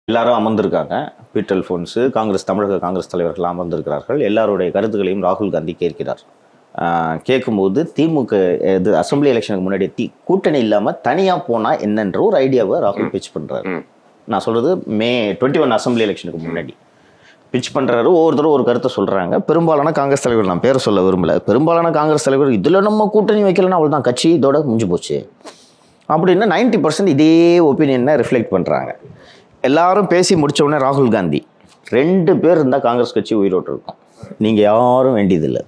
எல்லாரும் அமர்ந்திருக்காங்க beetle phones Congress தமிழக காங்கிரஸ் தலைவர்கள் அமர்ந்திருக்கிறார்கள் எல்லாருடைய கருத்துக்களையும் ராகுல் காந்தி கேட்கிறார் ஆஹ் கேட்கும்போது திமுக இது அசெம்பிளி எலெக்ஷனுக்கு முன்னாடி தி கூட்டணி இல்லாமல் தனியாக போனால் என்னன்ற ஒரு ஐடியாவை ராகுல் பிச் பண்ணுறாரு ம். நான் சொல்கிறது மே டுவெண்ட்டி ஒன் அசெம்பிளி எலெக்ஷனுக்கு முன்னாடி பிச் பண்ணுறாரு ஒவ்வொருத்தரும் ஒரு கருத்தை சொல்கிறாங்க பெரும்பாலான காங்கிரஸ் தலைவர் நான் பேரை சொல்ல விரும்பல பெரும்பாலான காங்கிரஸ் தலைவர் இதில் நம்ம கூட்டணி வைக்கலன்னா அவள் தான் கட்சி இதோட முடிஞ்சு போச்சு அப்படின்னு நைன்டி பர்சன்ட் இதே ஒப்பீனியனை ரிஃப்ளெக்ட் பண்ணுறாங்க எல்லாரும் பேசி முடிச்ச உடனே ராகுல் காந்தி ரெண்டு பேர் இருந்தால் காங்கிரஸ் கட்சி உயிரோட்டு இருக்கும் நீங்கள் யாரும் வேண்டியதில்லை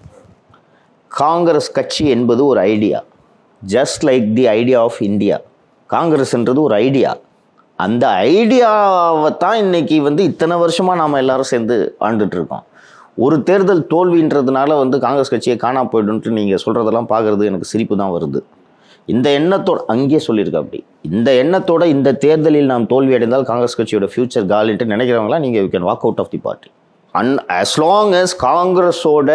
காங்கிரஸ் கட்சி என்பது ஒரு idea just like the idea of India காங்கிரஸ்ன்றது ஒரு ஐடியா அந்த ஐடியாவை தான் இன்னைக்கு வந்து இத்தனை வருஷமாக நாம் எல்லாரும் சேர்ந்து ஆண்டுட்டு இருக்கோம் ஒரு தேர்தல் தோல்வின்றதுனால வந்து காங்கிரஸ் கட்சியை காணா போயிடுன்ட்டு நீங்கள் சொல்கிறதெல்லாம் பார்க்குறது எனக்கு சிரிப்பு தான் வருது இந்த எண்ணத்தோட அங்கேயே சொல்லியிருக்க அப்படி இந்த எண்ணத்தோட இந்த தேர்தலில் நாம் தோல்வி அடைந்தால் காங்கிரஸ் கட்சியோட ஃபியூச்சர் காலின்ட்டு நினைக்கிறவங்களாம் நீங்கள் you can walk out of the party and as long as காங்கிரஸோட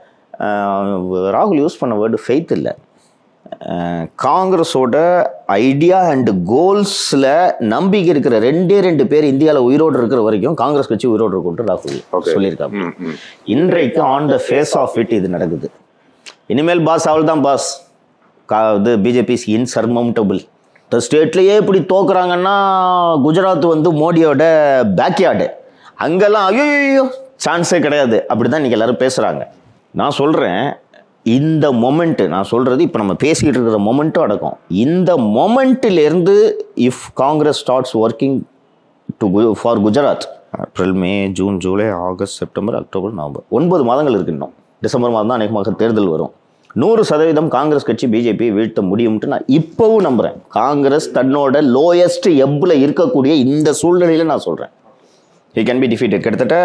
ஆஹ், ராகுல் யூஸ் பண்ண வேர்டு ஃபெய்த் இல்லை ஆஹ், காங்கிரஸோட ஐடியா அண்ட் கோல்ஸில் நம்பிக்கை இருக்கிற ரெண்டே ரெண்டு பேர் இந்தியாவில் உயிரோடு இருக்கிற வரைக்கும் காங்கிரஸ் கட்சி உயிரோடு இருக்கும்ட்டு ராகுல் Okay. சொல்லியிருக்காங்க ம், ம். இன்றைக்கு on the face of it இது நடக்குது இனிமேல் பாஸ் அவள் தான் பாஸ் கா இது பிஜேபி இன்சர்மவுண்டபிள் இந்த ஸ்டேட்லேயே இப்படி தோக்குறாங்கன்னா குஜராத் வந்து மோடியோட பேக்யார்டு அங்கெல்லாம் ஐயோ சான்ஸே கிடையாது அப்படி தான் இன்றைக்கி எல்லாரும் பேசுகிறாங்க நான் சொல்கிறேன் இந்த மொமெண்ட்டு நான் சொல்கிறது இப்போ நம்ம பேசிக்கிட்டு இருக்கிற மொமெண்ட்டும் அடக்கும் இந்த மொமெண்ட்டிலேருந்து if Congress starts working to for Gujarat April May June July August September October November ஒன்பது மாதங்கள் இருக்கு இன்னும் டிசம்பர் மாதம் தான் அநேகமாக தேர்தல் வரும் நூறு சதவீதம் காங்கிரஸ் கட்சி பிஜேபி வீழ்த்த முடியும்ட்டு நான் இப்போவும் நம்புகிறேன் காங்கிரஸ் தன்னோட லோயஸ்ட் எப்பில் இருக்கக்கூடிய இந்த சூழ்நிலையில் நான் சொல்கிறேன் ஹி கேன் பி டிஃபீட்டட் கிட்டத்தட்ட